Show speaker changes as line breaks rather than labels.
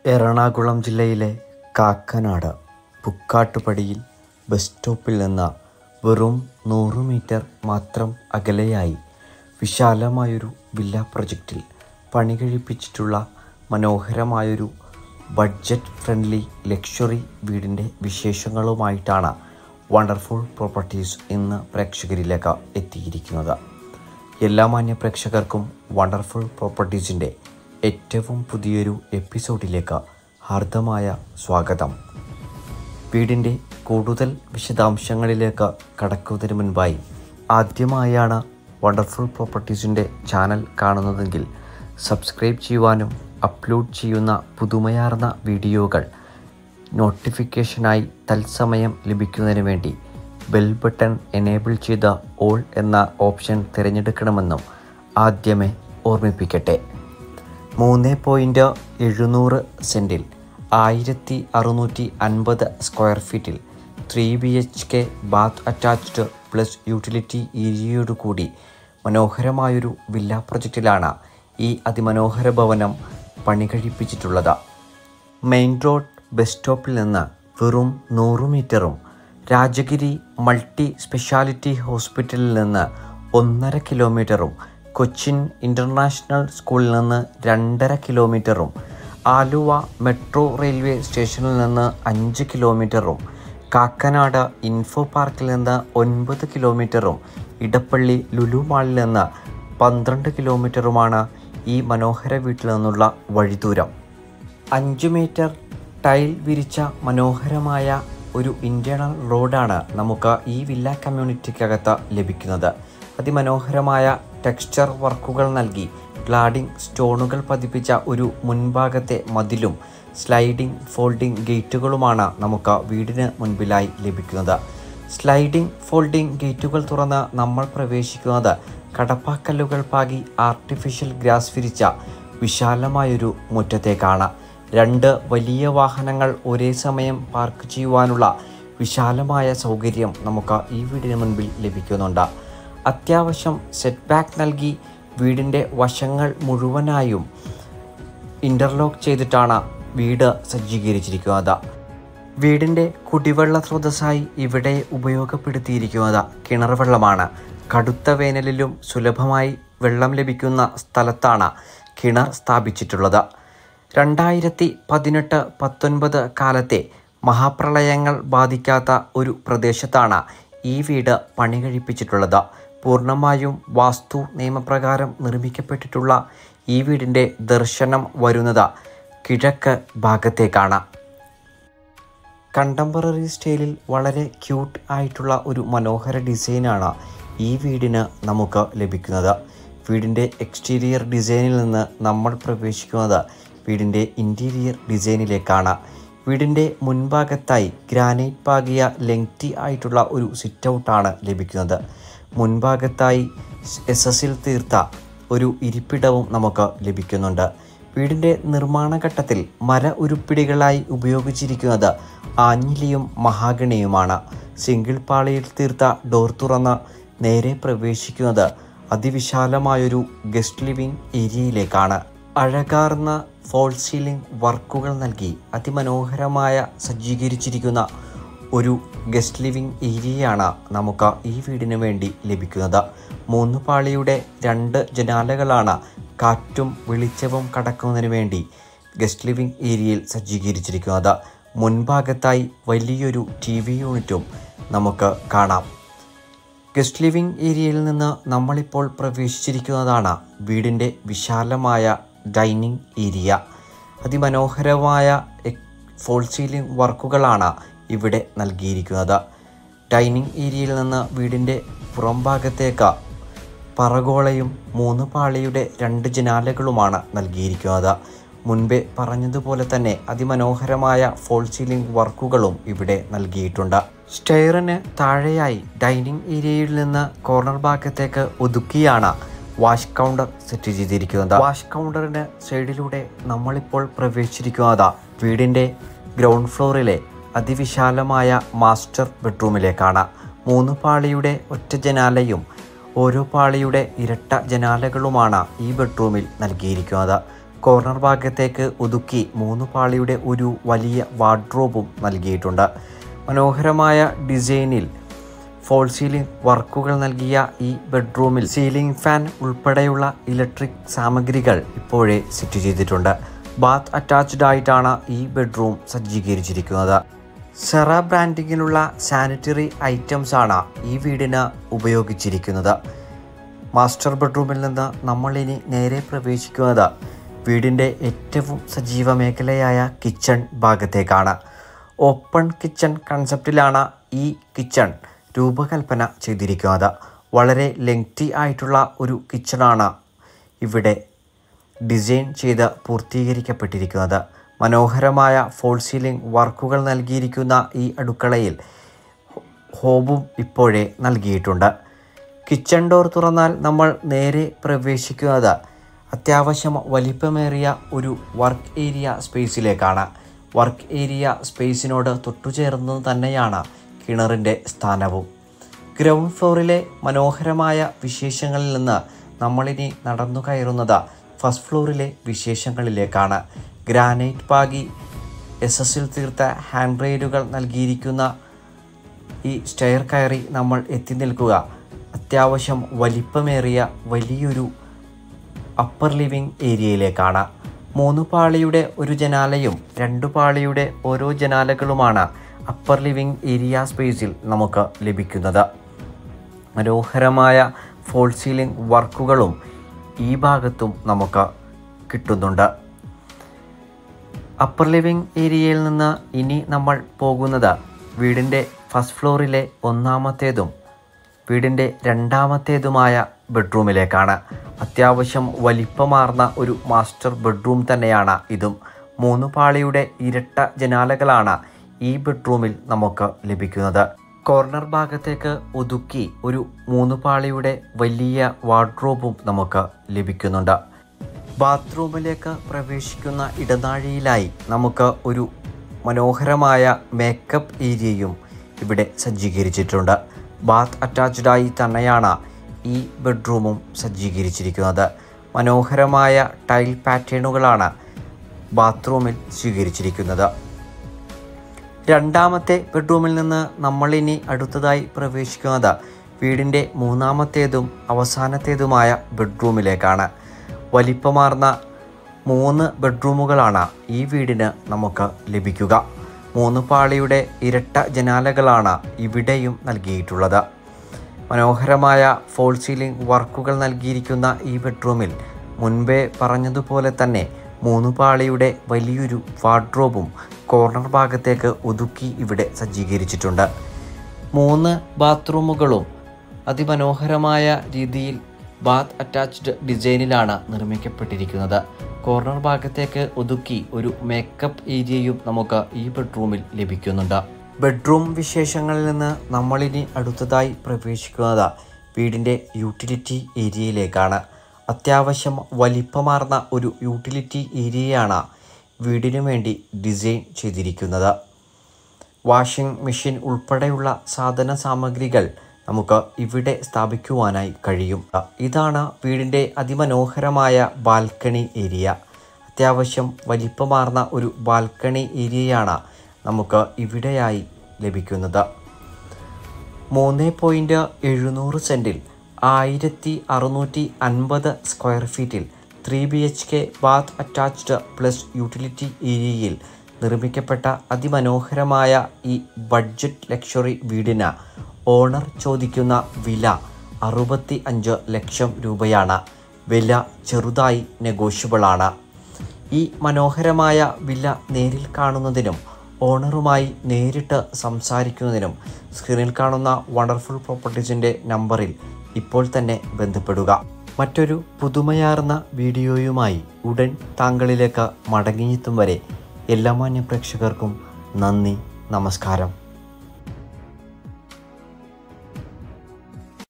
എറണാകുളം ജില്ലയിലെ കാക്കനാട് പുക്കാട്ടുപടിയിൽ ബസ് സ്റ്റോപ്പിൽ നിന്ന് വെറും നൂറ് മീറ്റർ മാത്രം അകലെയായി വിശാലമായൊരു വില്ല പ്രൊജക്റ്റിൽ പണി കഴിപ്പിച്ചിട്ടുള്ള മനോഹരമായൊരു ബഡ്ജറ്റ് ഫ്രണ്ട്ലി ലക്ഷറി വീടിൻ്റെ വിശേഷങ്ങളുമായിട്ടാണ് വണ്ടർഫുൾ പ്രോപ്പർട്ടീസ് ഇന്ന് പ്രേക്ഷകരിലേക്ക് എത്തിയിരിക്കുന്നത് എല്ലാ മാന്യ പ്രേക്ഷകർക്കും വണ്ടർഫുൾ പ്രോപ്പർട്ടീസിൻ്റെ ഏറ്റവും പുതിയൊരു എപ്പിസോഡിലേക്ക് ഹാർദമായ സ്വാഗതം വീടിൻ്റെ കൂടുതൽ വിശദാംശങ്ങളിലേക്ക് കടക്കുന്നതിന് മുൻപായി ആദ്യമായാണ് വണ്ടർഫുൾ പ്രോപ്പർട്ടീസിൻ്റെ ചാനൽ കാണുന്നതെങ്കിൽ സബ്സ്ക്രൈബ് ചെയ്യുവാനും അപ്ലോഡ് ചെയ്യുന്ന പുതുമയാർന്ന വീഡിയോകൾ നോട്ടിഫിക്കേഷനായി തത്സമയം ലഭിക്കുന്നതിന് വേണ്ടി ബെൽ ബട്ടൺ എനേബിൾ ചെയ്ത ഓൾ എന്ന ഓപ്ഷൻ തിരഞ്ഞെടുക്കണമെന്നും ആദ്യമേ ഓർമ്മിപ്പിക്കട്ടെ മൂന്ന് പോയിൻറ്റ് എഴുന്നൂറ് സെൻറ്റിൽ ആയിരത്തി അറുന്നൂറ്റി അൻപത് സ്ക്വയർ ഫീറ്റിൽ three B H K bath attached plus utility ഏരിയയോട് കൂടി മനോഹരമായൊരു വില്ല പ്രൊജക്റ്റിലാണ് ഈ അതിമനോഹര ഭവനം പണി കഴിപ്പിച്ചിട്ടുള്ളത് മെയിൻ റോഡ് ബസ് സ്റ്റോപ്പിൽ നിന്ന് വെറും നൂറ് മീറ്ററും രാജഗിരി മൾട്ടി സ്പെഷ്യാലിറ്റി ഹോസ്പിറ്റലിൽ നിന്ന് ഒന്നര കിലോമീറ്ററും കൊച്ചിൻ ഇൻ്റർനാഷണൽ സ്കൂളിൽ നിന്ന് രണ്ടര കിലോമീറ്ററും ആലുവ മെട്രോ റെയിൽവേ സ്റ്റേഷനിൽ നിന്ന് അഞ്ച് കിലോമീറ്ററും കാക്കനാട് ഇൻഫോ പാർക്കിൽ നിന്ന് ഒൻപത് കിലോമീറ്ററും ഇടപ്പള്ളി ലുലു മാളിൽ നിന്ന് പന്ത്രണ്ട് കിലോമീറ്ററുമാണ് ഈ മനോഹര വീട്ടിൽ നിന്നുള്ള വഴിദൂരം അഞ്ച് മീറ്റർ ടൈൽ വിരിച്ച മനോഹരമായ ഒരു ഇൻറ്റേണൽ റോഡാണ് നമുക്ക് ഈ വില്ല കമ്മ്യൂണിറ്റിക്കകത്ത് ലഭിക്കുന്നത് അതിമനോഹരമായ ടെക്സ്ചർ വർക്കുകൾ നൽകി ഗ്ലാഡിംഗ് സ്റ്റോണുകൾ പതിപ്പിച്ച ഒരു മുൻഭാഗത്തെ മതിലും സ്ലൈഡിംഗ് ഫോൾഡിംഗ് ഗേറ്റുകളുമാണ് നമുക്ക് വീടിന് മുൻപിലായി ലഭിക്കുന്നത് സ്ലൈഡിംഗ് ഫോൾഡിംഗ് ഗേറ്റുകൾ തുറന്ന് നമ്മൾ പ്രവേശിക്കുന്നത് കടപ്പാക്കല്ലുകൾ പാകി ആർട്ടിഫിഷ്യൽ ഗ്രാസ് വിരിച്ച വിശാലമായൊരു മുറ്റത്തേക്കാണ് രണ്ട് വലിയ വാഹനങ്ങൾ ഒരേ സമയം പാർക്ക് ചെയ്യുവാനുള്ള വിശാലമായ സൗകര്യം നമുക്ക് ഈ വീടിന് മുൻപിൽ ലഭിക്കുന്നുണ്ട് അത്യാവശ്യം സെറ്റ് ബാക്ക് നൽകി വീടിൻ്റെ വശങ്ങൾ മുഴുവനായും ഇൻ്റർലോക്ക് ചെയ്തിട്ടാണ് വീട് സജ്ജീകരിച്ചിരിക്കുന്നത് വീടിൻ്റെ കുടിവെള്ള സ്രോതസ്സായി ഇവിടെ ഉപയോഗപ്പെടുത്തിയിരിക്കുന്നത് കിണർ വെള്ളമാണ് കടുത്ത വേനലിലും സുലഭമായി വെള്ളം ലഭിക്കുന്ന സ്ഥലത്താണ് കിണർ സ്ഥാപിച്ചിട്ടുള്ളത് രണ്ടായിരത്തി പതിനെട്ട് പത്തൊൻപത് കാലത്തെ മഹാപ്രളയങ്ങൾ ബാധിക്കാത്ത ഒരു പ്രദേശത്താണ് ഈ വീട് പണി കഴിപ്പിച്ചിട്ടുള്ളത് പൂർണ്ണമായും വാസ്തു നിയമപ്രകാരം നിർമ്മിക്കപ്പെട്ടിട്ടുള്ള ഈ വീടിൻ്റെ ദർശനം വരുന്നത് കിഴക്ക് ഭാഗത്തേക്കാണ് കണ്ടംപററി സ്റ്റൈലിൽ വളരെ ക്യൂട്ട് ആയിട്ടുള്ള ഒരു മനോഹര ഡിസൈനാണ് ഈ വീടിന് നമുക്ക് ലഭിക്കുന്നത് വീടിൻ്റെ എക്സ്റ്റീരിയർ ഡിസൈനിൽ നിന്ന് നമ്മൾ പ്രവേശിക്കുന്നത് വീടിൻ്റെ ഇൻറ്റീരിയർ ഡിസൈനിലേക്കാണ് വീടിൻ്റെ മുൻഭാഗത്തായി ഗ്രാനൈറ്റ് പാകിയ ലെങ്തി ആയിട്ടുള്ള ഒരു സിറ്റ് ഔട്ടാണ് ലഭിക്കുന്നത് മുൻഭാഗത്തായി എസ് എസിൽ തീർത്ത ഒരു ഇരിപ്പിടവും നമുക്ക് ലഭിക്കുന്നുണ്ട് വീടിൻ്റെ നിർമ്മാണ ഘട്ടത്തിൽ മര ഉരുപ്പിടികളായി ഉപയോഗിച്ചിരിക്കുന്നത് ആഞ്ഞിലിയും മഹാഗണിയുമാണ് സിംഗിൾ പാളിയിൽ തീർത്ത ഡോർ തുറന്ന് നേരെ പ്രവേശിക്കുന്നത് അതിവിശാലമായൊരു ഗസ്റ്റ് ലിവിംഗ് ഏരിയയിലേക്കാണ് അഴകാർന്ന ഫോൾ സീലിംഗ് വർക്കുകൾ നൽകി അതിമനോഹരമായ സജ്ജീകരിച്ചിരിക്കുന്ന ഒരു ഗസ്റ്റ് ലിവിംഗ് ഏരിയയാണ് നമുക്ക് ഈ വീടിന് വേണ്ടി ലഭിക്കുന്നത് മൂന്ന് പാളിയുടെ രണ്ട് ജനാലകളാണ് കാറ്റും വെളിച്ചവും കടക്കുന്നതിന് വേണ്ടി ഗസ്റ്റ് ലിവിംഗ് ഏരിയയിൽ സജ്ജീകരിച്ചിരിക്കുന്നത് മുൻഭാഗത്തായി വലിയൊരു ടി വി യൂണിറ്റും നമുക്ക് കാണാം ഗസ്റ്റ് ലിവിംഗ് ഏരിയയിൽ നിന്ന് നമ്മളിപ്പോൾ പ്രവേശിച്ചിരിക്കുന്നതാണ് വീടിൻ്റെ വിശാലമായ ഡൈനിങ് ഏരിയ അതിമനോഹരമായ ഫോൾ സീലിംഗ് വർക്കുകളാണ് ഇവിടെ നൽകിയിരിക്കുന്നത് ഡൈനിങ് ഏരിയയിൽ നിന്ന് വീടിൻ്റെ പുറംഭാഗത്തേക്ക് പറഗോളയും മൂന്ന് പാളിയുടെ രണ്ട് ജനാലകളുമാണ് നൽകിയിരിക്കുന്നത് മുൻപേ പറഞ്ഞതുപോലെ തന്നെ അതിമനോഹരമായ ഫോൾ സീലിംഗ് വർക്കുകളും ഇവിടെ നൽകിയിട്ടുണ്ട് സ്റ്റെയറിന് താഴെയായി ഡൈനിങ് ഏരിയയിൽ നിന്ന് കോർണർ ഭാഗത്തേക്ക് ഒതുക്കിയാണ് വാഷ് കൗണ്ടർ സെറ്റ് ചെയ്തിരിക്കുന്നത് വാഷ് കൗണ്ടറിന് സൈഡിലൂടെ നമ്മളിപ്പോൾ പ്രവേശിച്ചിരിക്കുന്നത് വീടിൻ്റെ ഗ്രൗണ്ട് ഫ്ലോറിലെ അതിവിശാലമായ മാസ്റ്റർ ബെഡ്റൂമിലേക്കാണ് മൂന്ന് പാളിയുടെ ഒറ്റ ജനാലയും ഓരോ പാളിയുടെ ഇരട്ട ജനാലകളുമാണ് ഈ ബെഡ്റൂമിൽ നൽകിയിരിക്കുന്നത് കോർണർ ഭാഗത്തേക്ക് ഒതുക്കി മൂന്ന് പാളിയുടെ ഒരു വലിയ വാർഡ്രോബും നൽകിയിട്ടുണ്ട് മനോഹരമായ ഡിസൈനിൽ ഫോൾ സീലിംഗ് വർക്കുകൾ നൽകിയ ഈ ബെഡ്റൂമിൽ സീലിംഗ് ഫാൻ ഉൾപ്പെടെയുള്ള ഇലക്ട്രിക് സാമഗ്രികൾ ഇപ്പോഴേ സെറ്റ് ചെയ്തിട്ടുണ്ട് ബാത്ത് അറ്റാച്ച്ഡ് ആയിട്ടാണ് ഈ ബെഡ്റൂം സജ്ജീകരിച്ചിരിക്കുന്നത് സെറ ബ്രാൻഡിങ്ങിലുള്ള സാനിറ്ററി ഐറ്റംസ് ആണ് ഈ വീടിന് ഉപയോഗിച്ചിരിക്കുന്നത് മാസ്റ്റർ ബെഡ്റൂമിൽ നിന്ന് നമ്മൾ ഇനി നേരെ പ്രവേശിക്കുന്നത് വീടിൻ്റെ ഏറ്റവും സജീവ മേഖലയായ കിച്ചൺ ഭാഗത്തേക്കാണ് ഓപ്പൺ കിച്ചൺ കൺസെപ്റ്റിലാണ് ഈ കിച്ചൺ രൂപകൽപ്പന ചെയ്തിരിക്കുന്നത് വളരെ ലെങ്തി ആയിട്ടുള്ള ഒരു കിച്ചണാണ് ഇവിടെ ഡിസൈൻ ചെയ്ത് പൂർത്തീകരിക്കപ്പെട്ടിരിക്കുന്നത് മനോഹരമായ ഫോൾ സീലിംഗ് വർക്കുകൾ നൽകിയിരിക്കുന്ന ഈ അടുക്കളയിൽ ഹോബും ഇപ്പോഴേ നൽകിയിട്ടുണ്ട് കിച്ചൺ ഡോർ തുറന്നാൽ നമ്മൾ നേരെ പ്രവേശിക്കുന്നത് അത്യാവശ്യം വലിപ്പമേറിയ ഒരു വർക്ക് ഏരിയ സ്പേസിലേക്കാണ് വർക്ക് ഏരിയ സ്പേസിനോട് തൊട്ടുചേർന്ന് തന്നെയാണ് കിണറിൻ്റെ സ്ഥാനവും ഗ്രൗണ്ട് ഫ്ലോറിലെ മനോഹരമായ വിശേഷങ്ങളിൽ നിന്ന് നമ്മളിനി നടന്നു കയറുന്നത് ഫസ്റ്റ് ഫ്ലോറിലെ വിശേഷങ്ങളിലേക്കാണ് ഗ്രാനൈറ്റ് പാകി എസ് എസിൽ തീർത്ത ഹാൻഡ് റെയിലുകൾ നൽകിയിരിക്കുന്ന ഈ സ്റ്റെയർ കയറി നമ്മൾ എത്തി നിൽക്കുക അത്യാവശ്യം വലിപ്പമേറിയ വലിയൊരു അപ്പർ ലിവിംഗ് ഏരിയയിലേക്കാണ് മൂന്ന് പാളിയുടെ ഒരു ജനാലയും രണ്ടു പാളിയുടെ ഓരോ ജനാലകളുമാണ് അപ്പർ ലിവിംഗ് ഏരിയ സ്പേസിൽ നമുക്ക് ലഭിക്കുന്നത് മനോഹരമായ ഫോൾ സീലിംഗ് വർക്കുകളും ഈ ഭാഗത്തും നമുക്ക് കിട്ടുന്നുണ്ട് അപ്പർ ലിവിംഗ് ഏരിയയിൽ നിന്ന് ഇനി നമ്മൾ പോകുന്നത് വീടിൻ്റെ ഫസ്റ്റ് ഫ്ലോറിലെ ഒന്നാമത്തേതും വീടിൻ്റെ രണ്ടാമത്തേതുമായ ബെഡ്റൂമിലേക്കാണ് അത്യാവശ്യം വലിപ്പമാർന്ന ഒരു മാസ്റ്റർ ബെഡ്റൂം തന്നെയാണ് ഇതും മൂന്ന് പാളിയുടെ ഇരട്ട ജനാലകളാണ് ഈ ബെഡ്റൂമിൽ നമുക്ക് ലഭിക്കുന്നത് കോർണർ ഭാഗത്തേക്ക് ഒതുക്കി ഒരു മൂന്ന് പാളിയുടെ വലിയ വാർഡ്രോബും നമുക്ക് ലഭിക്കുന്നുണ്ട് ബാത്റൂമിലേക്ക് പ്രവേശിക്കുന്ന ഇടനാഴിയിലായി നമുക്ക് ഒരു മനോഹരമായ മേക്കപ്പ് ഏരിയയും ഇവിടെ സജ്ജീകരിച്ചിട്ടുണ്ട് ബാത്ത് അറ്റാച്ച്ഡായി തന്നെയാണ് ഈ ബെഡ്റൂമും സജ്ജീകരിച്ചിരിക്കുന്നത് മനോഹരമായ ടൈൽ പാറ്റേണുകളാണ് ബാത്റൂമിൽ സ്വീകരിച്ചിരിക്കുന്നത് രണ്ടാമത്തെ ബെഡ്റൂമിൽ നിന്ന് നമ്മളിനി അടുത്തതായി പ്രവേശിക്കുന്നത് വീടിൻ്റെ മൂന്നാമത്തേതും അവസാനത്തേതുമായ ബെഡ്റൂമിലേക്കാണ് വലിപ്പമാർന്ന മൂന്ന് ബെഡ്റൂമുകളാണ് ഈ വീടിന് നമുക്ക് ലഭിക്കുക മൂന്ന് പാളിയുടെ ഇരട്ട ജനാലകളാണ് ഇവിടെയും നൽകിയിട്ടുള്ളത് മനോഹരമായ ഫോൾ സീലിംഗ് വർക്കുകൾ നൽകിയിരിക്കുന്ന ഈ ബെഡ്റൂമിൽ മുൻപേ പറഞ്ഞതുപോലെ തന്നെ മൂന്ന് പാളിയുടെ വലിയൊരു വാർഡ്രോബും കോർണർ ഭാഗത്തേക്ക് ഒതുക്കി ഇവിടെ സജ്ജീകരിച്ചിട്ടുണ്ട് മൂന്ന് ബാത്റൂമുകളും അതിമനോഹരമായ രീതിയിൽ ബാത്ത് അറ്റാച്ച്ഡ് ഡിസൈനിലാണ് നിർമ്മിക്കപ്പെട്ടിരിക്കുന്നത് കോർണർ ഭാഗത്തേക്ക് ഒതുക്കി ഒരു മേക്കപ്പ് ഏരിയയും നമുക്ക് ഈ ബെഡ്റൂമിൽ ലഭിക്കുന്നുണ്ട് ബെഡ്റൂം വിശേഷങ്ങളിൽ നിന്ന് നമ്മളിനി അടുത്തതായി പ്രവേശിക്കുന്നത് വീടിൻ്റെ യൂട്ടിലിറ്റി ഏരിയയിലേക്കാണ് അത്യാവശ്യം വലിപ്പമാർന്ന ഒരു യൂട്ടിലിറ്റി ഏരിയയാണ് വീടിനു വേണ്ടി ഡിസൈൻ ചെയ്തിരിക്കുന്നത് വാഷിംഗ് മെഷീൻ ഉൾപ്പെടെയുള്ള സാധന സാമഗ്രികൾ നമുക്ക് ഇവിടെ സ്ഥാപിക്കുവാനായി കഴിയും ഇതാണ് വീടിൻ്റെ അതിമനോഹരമായ ബാൽക്കണി ഏരിയ അത്യാവശ്യം വലിപ്പമാർന്ന ഒരു ബാൽക്കണി ഏരിയയാണ് നമുക്ക് ഇവിടെയായി ലഭിക്കുന്നത് മൂന്ന് പോയിൻറ്റ് എഴുന്നൂറ് സെൻറ്റിൽ ആയിരത്തി അറുന്നൂറ്റി അൻപത് സ്ക്വയർ ഫീറ്റിൽ three B H K bath attached plus utility ഏരിയയിൽ നിർമ്മിക്കപ്പെട്ട അതിമനോഹരമായ ഈ ബഡ്ജറ്റ് ലക്ഷറി വീടിന് ഓണർ ചോദിക്കുന്ന വില അറുപത്തി അഞ്ച് ലക്ഷം രൂപയാണ് വില ചെറുതായി നെഗോഷ്യബിളാണ് ഈ മനോഹരമായ വില നേരിൽ കാണുന്നതിനും ഓണറുമായി നേരിട്ട് സംസാരിക്കുന്നതിനും സ്ക്രീനിൽ കാണുന്ന വണ്ടർഫുൾ പ്രോപ്പർട്ടീസിൻ്റെ നമ്പറിൽ ഇപ്പോൾ തന്നെ ബന്ധപ്പെടുക മറ്റൊരു പുതുമയാർന്ന വീഡിയോയുമായി ഉടൻ താങ്കളിലേക്ക് മടങ്ങിയെത്തും വരെ എല്ലാ മാന്യ പ്രേക്ഷകർക്കും നന്ദി നമസ്കാരം